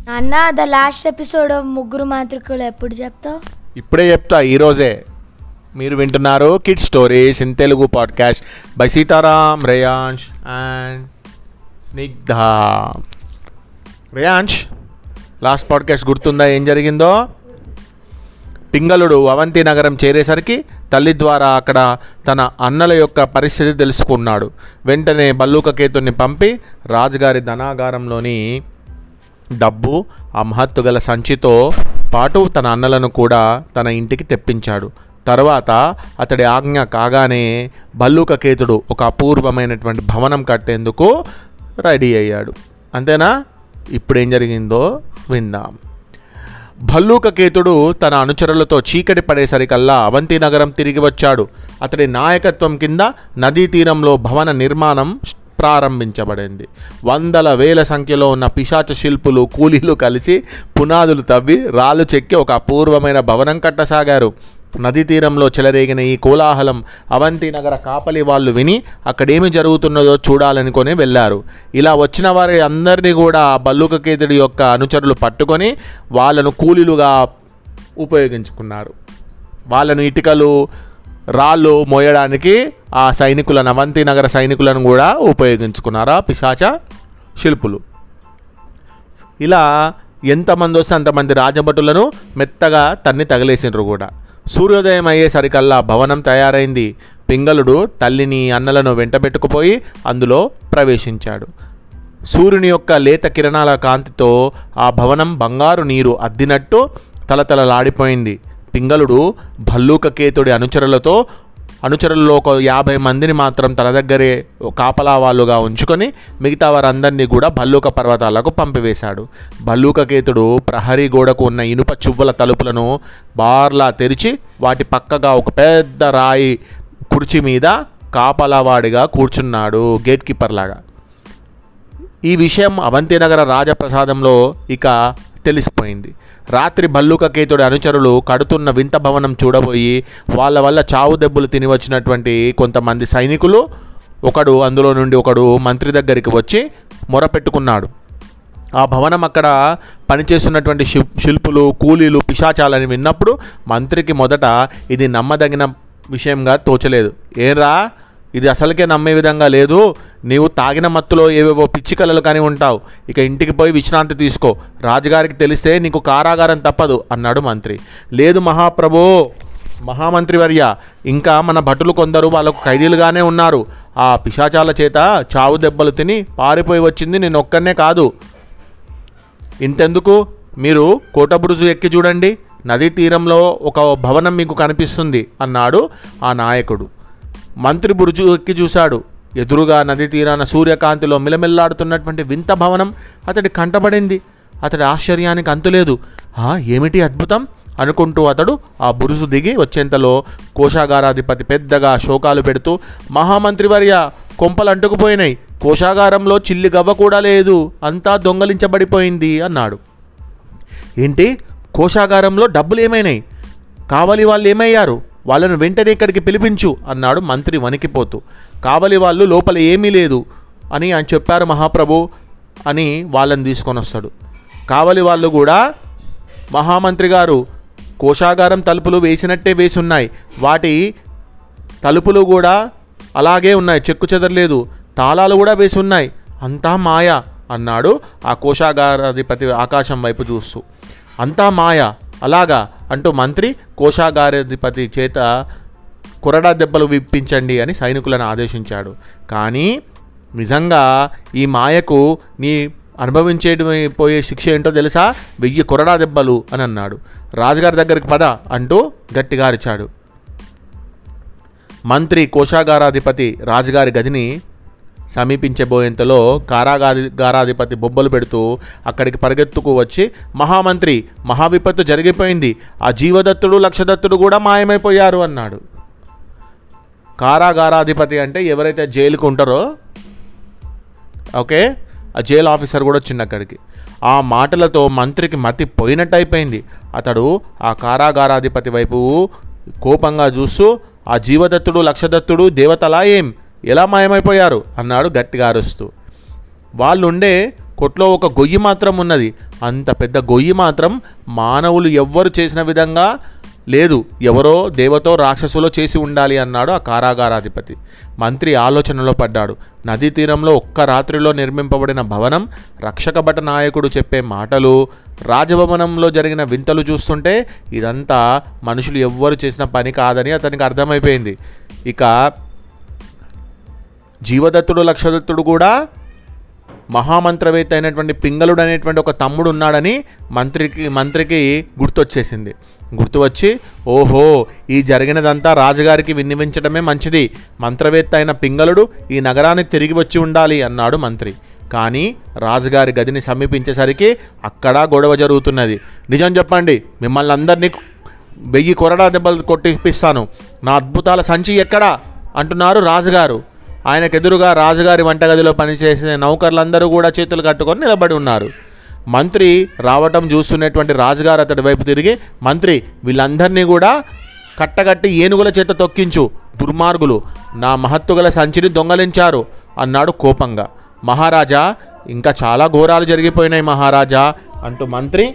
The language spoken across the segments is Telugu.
అన్న ద లాస్ట్ ఎపిసోడ్ ముగ్గురు మాతృకులు ఎప్పుడు చెప్తావు ఇప్పుడే చెప్తా ఈరోజే మీరు వింటున్నారు kid stories in Telugu podcast by Seetharam Reyansh and Snigdha Reyansh last podcast గుర్తుందా ఏం జరిగిందో పింగళుడు అవంతి నగరం చేరేసరికి తల్లి ద్వారా అక్కడ తన అన్నల యొక్క పరిస్థితి తెలుసుకున్నాడు వెంటనే బల్లూకకేతుని పంపి రాజుగారి ధనాగారంలోని డబ్బు ఆ మహత్తు గల సంచితో పాటు తన అన్నలను కూడా తన ఇంటికి తెప్పించాడు తర్వాత అతడి ఆజ్ఞ కాగానే భల్లూకకేతుడు ఒక అపూర్వమైనటువంటి భవనం కట్టేందుకు రెడీ అయ్యాడు అంతేనా ఇప్పుడేం జరిగిందో విందాం భల్లూకకేతుడు తన అనుచరులతో చీకటి పడేసరికల్లా అవంతి నగరం తిరిగి వచ్చాడు అతడి నాయకత్వం కింద నదీ తీరంలో భవన నిర్మాణం ప్రారంభించబడింది వందల వేల సంఖ్యలో ఉన్న పిశాచ శిల్పులు కూలీలు కలిసి పునాదులు తవ్వి రాళ్ళు చెక్కి ఒక అపూర్వమైన భవనం కట్టసాగారు నదీ తీరంలో చెలరేగిన ఈ కోలాహలం అవంతి నగర కాపలి వాళ్ళు విని అక్కడేమి జరుగుతున్నదో చూడాలనుకొని వెళ్ళారు ఇలా వచ్చిన వారి అందరినీ కూడా బల్లుకకేతుడి యొక్క అనుచరులు పట్టుకొని వాళ్ళను కూలీలుగా ఉపయోగించుకున్నారు వాళ్ళను ఇటుకలు రాళ్ళు మోయడానికి ఆ సైనికులను అవంతి నగర సైనికులను కూడా ఉపయోగించుకున్నారు ఆ పిశాచ శిల్పులు ఇలా ఎంతమంది వస్తే అంతమంది రాజభటులను మెత్తగా తన్ని తగిలేసిండ్రు కూడా సూర్యోదయం అయ్యేసరికల్లా భవనం తయారైంది పింగళుడు తల్లిని అన్నలను వెంటబెట్టుకుపోయి అందులో ప్రవేశించాడు సూర్యుని యొక్క లేత కిరణాల కాంతితో ఆ భవనం బంగారు నీరు అద్దినట్టు తలతలలాడిపోయింది పింగళుడు భల్లూకకేతుడి అనుచరులతో అనుచరుల్లో ఒక యాభై మందిని మాత్రం తన దగ్గరే కాపలా వాళ్ళుగా ఉంచుకొని మిగతా వారందరినీ కూడా భల్లూక పర్వతాలకు పంపివేశాడు భల్లూకకేతుడు ప్రహరీ గోడకు ఉన్న ఇనుప చువ్వల తలుపులను బార్లా తెరిచి వాటి పక్కగా ఒక పెద్ద రాయి కుర్చీ మీద కాపలావాడిగా కూర్చున్నాడు గేట్ కీపర్ లాగా ఈ విషయం అవంతినగర రాజప్రసాదంలో ఇక తెలిసిపోయింది రాత్రి భల్లూకకేతుడి అనుచరులు కడుతున్న వింత భవనం చూడబోయి వాళ్ళ వల్ల చావు దెబ్బలు తిని వచ్చినటువంటి కొంతమంది సైనికులు ఒకడు అందులో నుండి ఒకడు మంత్రి దగ్గరికి వచ్చి మొరపెట్టుకున్నాడు ఆ భవనం అక్కడ పనిచేస్తున్నటువంటి శిల్ శిల్పులు కూలీలు పిశాచాలని విన్నప్పుడు మంత్రికి మొదట ఇది నమ్మదగిన విషయంగా తోచలేదు ఏరా ఇది అసలుకే నమ్మే విధంగా లేదు నీవు తాగిన మత్తులో ఏవేవో పిచ్చి కళలు కానీ ఉంటావు ఇక ఇంటికి పోయి విశ్రాంతి తీసుకో రాజుగారికి తెలిస్తే నీకు కారాగారం తప్పదు అన్నాడు మంత్రి లేదు మహాప్రభో మహామంత్రి వర్య ఇంకా మన భటులు కొందరు వాళ్ళకు ఖైదీలుగానే ఉన్నారు ఆ పిశాచాల చేత చావు దెబ్బలు తిని పారిపోయి వచ్చింది నేను ఒక్కనే కాదు ఇంతెందుకు మీరు కోటబురుజు ఎక్కి చూడండి నదీ తీరంలో ఒక భవనం మీకు కనిపిస్తుంది అన్నాడు ఆ నాయకుడు మంత్రి బురుజు ఎక్కి చూశాడు ఎదురుగా నది తీరాన సూర్యకాంతిలో మిలమిల్లాడుతున్నటువంటి వింత భవనం అతడి కంటపడింది అతడి ఆశ్చర్యానికి అంతులేదు ఆ ఏమిటి అద్భుతం అనుకుంటూ అతడు ఆ బురుజు దిగి వచ్చేంతలో కోశాగారాధిపతి పెద్దగా శోకాలు పెడుతూ మహామంత్రివర్య కొంపలు అంటుకుపోయినాయి కోశాగారంలో చిల్లి గవ్వ కూడా లేదు అంతా దొంగలించబడిపోయింది అన్నాడు ఏంటి కోశాగారంలో డబ్బులు ఏమైనాయి కావలి వాళ్ళు ఏమయ్యారు వాళ్ళను వెంటనే ఇక్కడికి పిలిపించు అన్నాడు మంత్రి వణికిపోతూ కావలి వాళ్ళు లోపల ఏమీ లేదు అని ఆయన చెప్పారు మహాప్రభు అని వాళ్ళని తీసుకొని వస్తాడు కావలి వాళ్ళు కూడా మహామంత్రి గారు కోశాగారం తలుపులు వేసినట్టే వేసి ఉన్నాయి వాటి తలుపులు కూడా అలాగే ఉన్నాయి చెక్కు చెదరలేదు తాళాలు కూడా వేసి ఉన్నాయి అంతా మాయ అన్నాడు ఆ కోశాగారాధిపతి ఆకాశం వైపు చూస్తూ అంతా మాయ అలాగా అంటూ మంత్రి కోశాగారాధిపతి చేత కొరడా దెబ్బలు విప్పించండి అని సైనికులను ఆదేశించాడు కానీ నిజంగా ఈ మాయకు నీ అనుభవించేటి పోయే శిక్ష ఏంటో తెలుసా వెయ్యి కొరడా దెబ్బలు అని అన్నాడు రాజుగారి దగ్గరికి పద అంటూ గట్టిగా అరిచాడు మంత్రి కోశాగారాధిపతి రాజుగారి గదిని సమీపించబోయేంతలో కారాగారాధిపతి బొబ్బలు పెడుతూ అక్కడికి పరిగెత్తుకు వచ్చి మహామంత్రి మహావిపత్తు జరిగిపోయింది ఆ జీవదత్తుడు లక్షదత్తుడు కూడా మాయమైపోయారు అన్నాడు కారాగారాధిపతి అంటే ఎవరైతే జైలుకు ఉంటారో ఓకే ఆ జైలు ఆఫీసర్ కూడా వచ్చింది అక్కడికి ఆ మాటలతో మంత్రికి మతి పోయినట్టు అయిపోయింది అతడు ఆ కారాగారాధిపతి వైపు కోపంగా చూస్తూ ఆ జీవదత్తుడు లక్షదత్తుడు దేవతలా ఏం ఎలా మాయమైపోయారు అన్నాడు గట్టిగా అరుస్తూ వాళ్ళు ఉండే కొట్లో ఒక గొయ్యి మాత్రం ఉన్నది అంత పెద్ద గొయ్యి మాత్రం మానవులు ఎవ్వరు చేసిన విధంగా లేదు ఎవరో దేవతో రాక్షసులో చేసి ఉండాలి అన్నాడు ఆ కారాగారాధిపతి మంత్రి ఆలోచనలో పడ్డాడు నదీ తీరంలో ఒక్క రాత్రిలో నిర్మింపబడిన భవనం రక్షక భట నాయకుడు చెప్పే మాటలు రాజభవనంలో జరిగిన వింతలు చూస్తుంటే ఇదంతా మనుషులు ఎవ్వరు చేసిన పని కాదని అతనికి అర్థమైపోయింది ఇక జీవదత్తుడు లక్షదత్తుడు కూడా మహామంత్రవేత్త అయినటువంటి పింగళుడు అనేటువంటి ఒక తమ్ముడు ఉన్నాడని మంత్రికి మంత్రికి గుర్తొచ్చేసింది గుర్తు వచ్చి ఓహో ఈ జరిగినదంతా రాజుగారికి విన్నవించడమే మంచిది మంత్రవేత్త అయిన పింగళుడు ఈ నగరానికి తిరిగి వచ్చి ఉండాలి అన్నాడు మంత్రి కానీ రాజుగారి గదిని సమీపించేసరికి అక్కడ గొడవ జరుగుతున్నది నిజం చెప్పండి మిమ్మల్ని అందరినీ వెయ్యి కొరడా దెబ్బలు కొట్టిపిస్తాను నా అద్భుతాల సంచి ఎక్కడా అంటున్నారు రాజుగారు ఆయనకు ఎదురుగా రాజుగారి వంటగదిలో పనిచేసే నౌకర్లందరూ కూడా చేతులు కట్టుకొని నిలబడి ఉన్నారు మంత్రి రావటం చూస్తున్నటువంటి రాజుగారు అతడి వైపు తిరిగి మంత్రి వీళ్ళందరినీ కూడా కట్టగట్టి ఏనుగుల చేత తొక్కించు దుర్మార్గులు నా మహత్తుగల సంచిని దొంగలించారు అన్నాడు కోపంగా మహారాజా ఇంకా చాలా ఘోరాలు జరిగిపోయినాయి మహారాజా అంటూ మంత్రి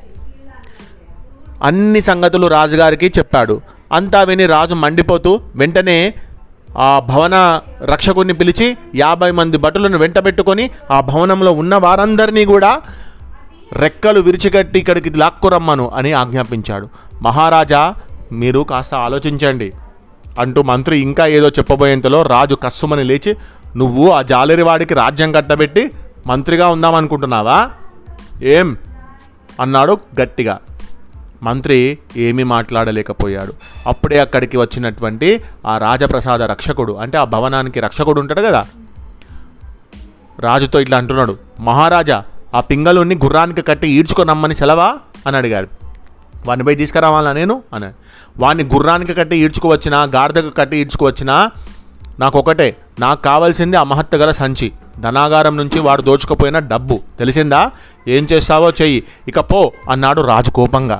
అన్ని సంగతులు రాజుగారికి చెప్పాడు అంతా విని రాజు మండిపోతూ వెంటనే ఆ భవన రక్షకుడిని పిలిచి యాభై మంది భటులను వెంటబెట్టుకొని ఆ భవనంలో ఉన్న వారందరినీ కూడా రెక్కలు విరిచికట్టి ఇక్కడికి లాక్కురమ్మను అని ఆజ్ఞాపించాడు మహారాజా మీరు కాస్త ఆలోచించండి అంటూ మంత్రి ఇంకా ఏదో చెప్పబోయేంతలో రాజు కస్సుమని లేచి నువ్వు ఆ జాలరివాడికి రాజ్యం కట్టబెట్టి మంత్రిగా ఉందామనుకుంటున్నావా ఏం అన్నాడు గట్టిగా మంత్రి ఏమీ మాట్లాడలేకపోయాడు అప్పుడే అక్కడికి వచ్చినటువంటి ఆ రాజప్రసాద రక్షకుడు అంటే ఆ భవనానికి రక్షకుడు ఉంటాడు కదా రాజుతో ఇట్లా అంటున్నాడు మహారాజా ఆ పింగళుని గుర్రానికి కట్టి ఈడ్చుకొనమ్మని సెలవా అని అడిగాడు వాడిని పోయి తీసుకురావాలా నేను అని వాడిని గుర్రానికి కట్టి ఈడ్చుకువచ్చినా గాడిదకు కట్టి ఈడ్చుకువచ్చినా నాకు ఒకటే నాకు కావాల్సింది ఆ మహత్త గల సంచి ధనాగారం నుంచి వాడు దోచుకుపోయిన డబ్బు తెలిసిందా ఏం చేస్తావో చెయ్యి ఇక పో అన్నాడు రాజు కోపంగా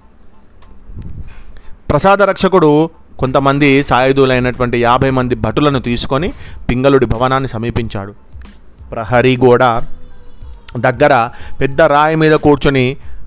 ప్రసాద రక్షకుడు కొంతమంది సాయుధులైనటువంటి యాభై మంది భటులను తీసుకొని పింగళుడి భవనాన్ని సమీపించాడు ప్రహరీ గోడ దగ్గర పెద్ద రాయి మీద కూర్చొని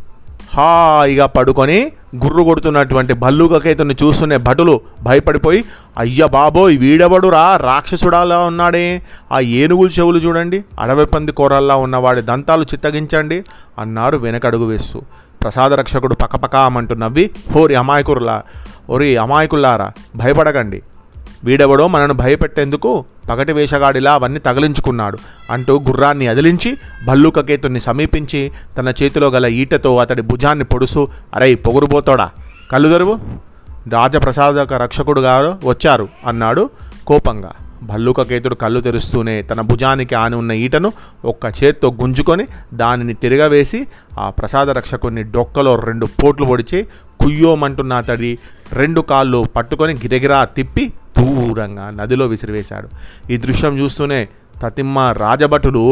హాయిగా పడుకొని గుర్రు కొడుతున్నటువంటి భల్లుకకేతుని చూస్తున్న భటులు భయపడిపోయి అయ్య బాబోయ్ వీడెవడురా రాక్షసుడాలా ఉన్నాడే ఆ ఏనుగుల చెవులు చూడండి అడవి పంది కూరల్లా ఉన్నవాడి దంతాలు చిత్తగించండి అన్నారు వెనకడుగు వేస్తూ ప్రసాద రక్షకుడు పకపకామంటూ నవ్వి హోరి అమాయకురులా ఓరి అమాయకుల్లారా భయపడకండి వీడెవడో మనను భయపెట్టేందుకు పగటి వేషగాడిలా అవన్నీ తగిలించుకున్నాడు అంటూ గుర్రాన్ని అదిలించి భల్లూకకేతుని సమీపించి తన చేతిలో గల ఈటతో అతడి భుజాన్ని పొడుసు అరై పొగురుబోతోడా కళ్ళు తెరువు రాజప్రసాదక రక్షకుడు గారు వచ్చారు అన్నాడు కోపంగా భల్లూకకేతుడు కళ్ళు తెరుస్తూనే తన భుజానికి ఆని ఉన్న ఈటను ఒక్క చేత్తో గుంజుకొని దానిని తిరగవేసి ఆ ప్రసాద రక్షకుని డొక్కలో రెండు పోట్లు పొడిచి కుయ్యోమంటున్న అతడి రెండు కాళ్ళు పట్టుకొని గిరగిరా తిప్పి దూరంగా నదిలో విసిరివేశాడు ఈ దృశ్యం చూస్తూనే తతిమ్మ రాజభటులు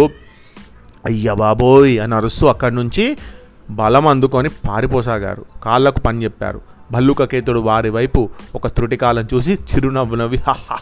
అయ్య బాబోయ్ అని అరుస్తూ అక్కడి నుంచి బలం అందుకొని పారిపోసాగారు కాళ్ళకు పని చెప్పారు భల్లుకకేతుడు వారి వైపు ఒక త్రుటికాలం చూసి చిరునవ్వు నవ్వి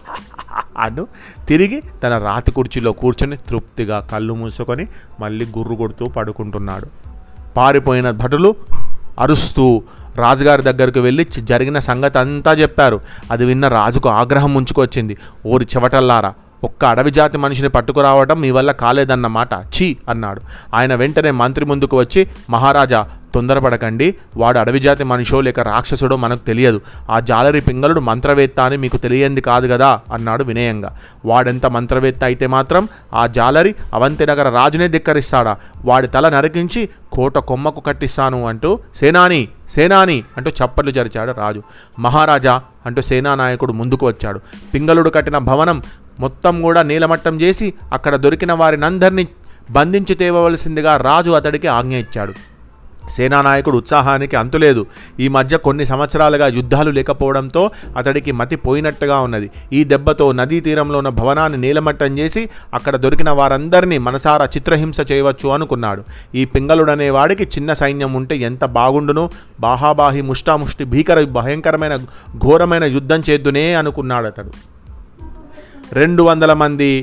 అను తిరిగి తన రాతి కుర్చీలో కూర్చొని తృప్తిగా కళ్ళు మూసుకొని మళ్ళీ గుర్రు కొడుతూ పడుకుంటున్నాడు పారిపోయిన భటులు అరుస్తూ రాజుగారి దగ్గరకు వెళ్ళి చి- జరిగిన సంగతి అంతా చెప్పారు అది విన్న రాజుకు ఆగ్రహం ముంచుకొచ్చింది ఓరి చెవటల్లారా ఒక్క అడవి జాతి మనిషిని పట్టుకురావడం మీ వల్ల కాలేదన్నమాట ఛీ అన్నాడు ఆయన వెంటనే మంత్రి ముందుకు వచ్చి మహారాజా తొందరపడకండి వాడు అడవి జాతి మనిషో లేక రాక్షసుడో మనకు తెలియదు ఆ జాలరి పింగళుడు మంత్రవేత్త అని మీకు తెలియంది కాదు కదా అన్నాడు వినయంగా వాడెంత మంత్రవేత్త అయితే మాత్రం ఆ జాలరి అవంతి నగర రాజునే ధిక్కరిస్తాడా వాడి తల నరికించి కోట కొమ్మకు కట్టిస్తాను అంటూ సేనాని సేనాని అంటూ చప్పట్లు జరిచాడు రాజు మహారాజా అంటూ సేనానాయకుడు ముందుకు వచ్చాడు పింగళుడు కట్టిన భవనం మొత్తం కూడా నీలమట్టం చేసి అక్కడ దొరికిన వారినందరినీ బంధించి తేవవలసిందిగా రాజు అతడికి ఆజ్ఞ ఇచ్చాడు సేనానాయకుడు ఉత్సాహానికి అంతులేదు ఈ మధ్య కొన్ని సంవత్సరాలుగా యుద్ధాలు లేకపోవడంతో అతడికి మతి పోయినట్టుగా ఉన్నది ఈ దెబ్బతో నదీ తీరంలో ఉన్న భవనాన్ని నీలమట్టం చేసి అక్కడ దొరికిన వారందరినీ మనసారా చిత్రహింస చేయవచ్చు అనుకున్నాడు ఈ పింగళుడనే వాడికి చిన్న సైన్యం ఉంటే ఎంత బాగుండును బాహాబాహి ముష్టాముష్టి భీకర భయంకరమైన ఘోరమైన యుద్ధం చేద్దునే అనుకున్నాడు అతడు రెండు వందల మంది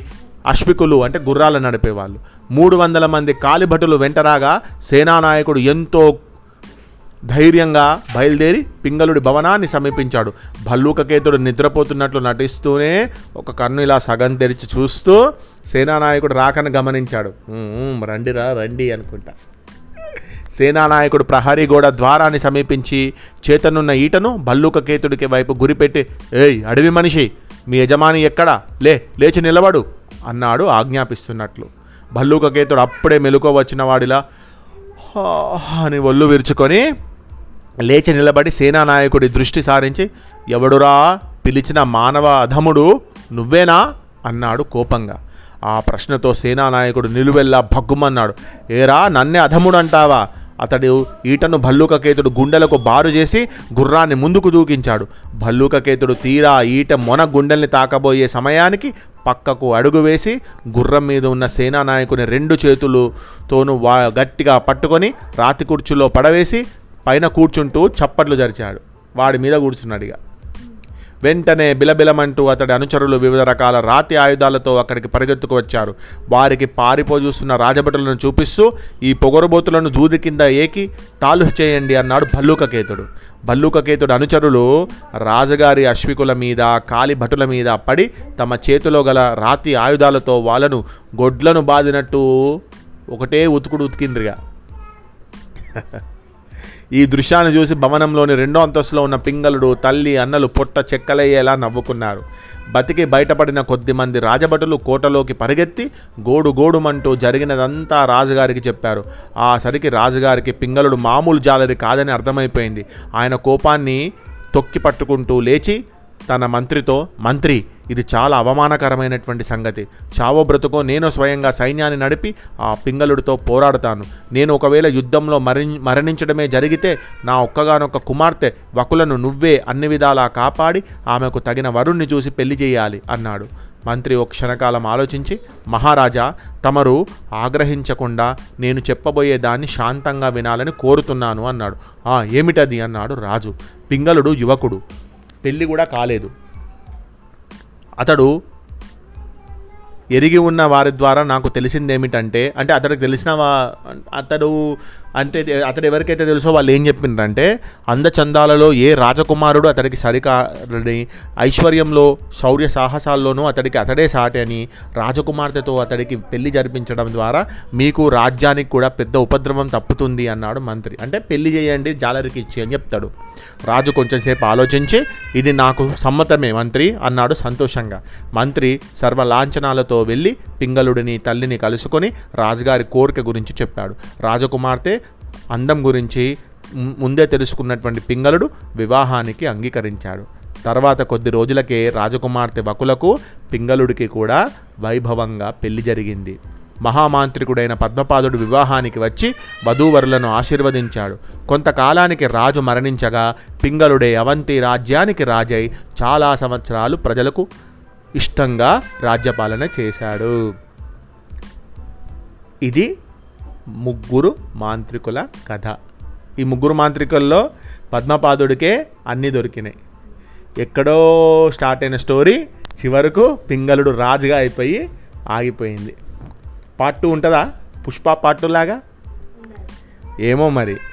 అశ్వికులు అంటే గుర్రాలు నడిపేవాళ్ళు మూడు వందల మంది కాలిభటులు వెంటరాగా సేనానాయకుడు ఎంతో ధైర్యంగా బయలుదేరి పింగళుడి భవనాన్ని సమీపించాడు భల్లూకకేతుడు నిద్రపోతున్నట్లు నటిస్తూనే ఒక కన్ను ఇలా సగం తెరిచి చూస్తూ సేనానాయకుడు రాకను గమనించాడు "ఉమ్, ఉమ్, రండిరా రండి అనుకుంటా సేనానాయకుడు ప్రహరీ గోడ ద్వారాన్ని సమీపించి చేతనున్న ఈటను భల్లూకకేతుడికి వైపు గురిపెట్టి ఏయ్ అడవి మనిషి మీ యజమాని ఎక్కడా లే లేచి నిలబడు అన్నాడు ఆజ్ఞాపిస్తున్నట్లు భల్లూకకేతుడు అప్పుడే మెలుకో వచ్చిన వాడిలా "హా" అని ఒళ్ళు విరుచుకొని లేచి నిలబడి సేనానాయకుడి దృష్టి సారించి ఎవడురా పిలిచిన మానవ అధముడు నువ్వేనా అన్నాడు కోపంగా ఆ ప్రశ్నతో సేనానాయకుడు నిలువెల్లా భగ్గుమన్నాడు ఏరా నన్నే అధముడు అంటావా అతడు ఈటను భల్లూకకేతుడు గుండెలకు బారు చేసి గుర్రాన్ని ముందుకు దూకించాడు భల్లూకకేతుడు తీరా ఈట మొన గుండెల్ని తాకబోయే సమయానికి పక్కకు అడుగు వేసి గుర్రం మీద ఉన్న సేనానాయకుని రెండు చేతులతోనూ వా గట్టిగా పట్టుకొని రాతి కుర్చీలో పడవేసి పైన కూర్చుంటూ చప్పట్లు జరిచాడు వాడి మీద కూర్చున్నాడు ఇక వెంటనే బిలబిలమంటూ అతడి అనుచరులు వివిధ రకాల రాతి ఆయుధాలతో అక్కడికి పరిగెత్తుకు వచ్చారు వారికి పారిపో చూస్తున్న రాజభటులను చూపిస్తూ ఈ పొగరుబోతులను దూది కింద ఏకి తాలు చేయండి అన్నాడు భల్లూకకేతుడు భల్లూకకేతుడు అనుచరులు రాజుగారి అశ్వికుల మీద కాలి భటుల మీద పడి తమ చేతిలో గల రాతి ఆయుధాలతో వాళ్ళను గొడ్లను బాదినట్టు ఒకటే ఉతుకుడు ఉతికిండ్రిగా ఈ దృశ్యాన్ని చూసి భవనంలోని రెండో అంతస్తులో ఉన్న పింగళుడు తల్లి అన్నలు పొట్ట చెక్కలయ్యేలా నవ్వుకున్నారు బతికి బయటపడిన కొద్ది మంది రాజభటులు కోటలోకి పరిగెత్తి గోడు గోడుమంటూ జరిగినదంతా రాజుగారికి చెప్పారు ఆ సరికి రాజుగారికి పింగళుడు మామూలు జాలరి కాదని అర్థమైపోయింది ఆయన కోపాన్ని తొక్కి పట్టుకుంటూ లేచి తన మంత్రితో మంత్రి ఇది చాలా అవమానకరమైనటువంటి సంగతి చావో బ్రతుకో నేను స్వయంగా సైన్యాన్ని నడిపి ఆ పింగళుడితో పోరాడతాను నేను ఒకవేళ యుద్ధంలో మరణి మరణించడమే జరిగితే నా ఒక్కగానొక్క కుమార్తె వకులను నువ్వే అన్ని విధాలా కాపాడి ఆమెకు తగిన వరుణ్ణి చూసి పెళ్లి చేయాలి అన్నాడు మంత్రి ఒక క్షణకాలం ఆలోచించి మహారాజా తమరు ఆగ్రహించకుండా నేను చెప్పబోయే దాన్ని శాంతంగా వినాలని కోరుతున్నాను అన్నాడు ఆ ఏమిటది అన్నాడు రాజు పింగళుడు యువకుడు పెళ్ళి కూడా కాలేదు అతడు ఎరిగి ఉన్న వారి ద్వారా నాకు తెలిసిందేమిటంటే అంటే అతడికి తెలిసిన వా అతడు అంటే అతడు ఎవరికైతే తెలుసో వాళ్ళు ఏం చెప్పిండ్రంటే అందచందాలలో ఏ రాజకుమారుడు అతడికి సరికారని ఐశ్వర్యంలో శౌర్య సాహసాల్లోనూ అతడికి అతడే సాటి అని రాజకుమార్తెతో అతడికి పెళ్లి జరిపించడం ద్వారా మీకు రాజ్యానికి కూడా పెద్ద ఉపద్రవం తప్పుతుంది అన్నాడు మంత్రి అంటే పెళ్లి చేయండి జాలరికి ఇచ్చి అని చెప్తాడు రాజు కొంచెంసేపు ఆలోచించి ఇది నాకు సమ్మతమే మంత్రి అన్నాడు సంతోషంగా మంత్రి సర్వలాంఛనాలతో వెళ్ళి పింగళుడిని తల్లిని కలుసుకొని రాజుగారి కోరిక గురించి చెప్పాడు రాజకుమార్తె అందం గురించి ము- ముందే తెలుసుకున్నటువంటి పింగళుడు వివాహానికి అంగీకరించాడు తర్వాత కొద్ది రోజులకే రాజకుమార్తె వకులకు పింగళుడికి కూడా వైభవంగా పెళ్లి జరిగింది మహామాంత్రికుడైన పద్మపాదుడు వివాహానికి వచ్చి వధూవరులను ఆశీర్వదించాడు కొంతకాలానికి రాజు మరణించగా పింగళుడే అవంతి రాజ్యానికి రాజై చాలా సంవత్సరాలు ప్రజలకు ఇష్టంగా రాజ్యపాలన చేశాడు ఇది ముగ్గురు మాంత్రికుల కథ ఈ ముగ్గురు మాంత్రికుల్లో పద్మపాదుడికే అన్నీ దొరికినాయి ఎక్కడో స్టార్ట్ అయిన స్టోరీ చివరకు పింగళుడు రాజుగా అయిపోయి ఆగిపోయింది పార్ట్ టూ ఉంటుందా పుష్ప పార్ట్ టూ లాగా ఏమో మరి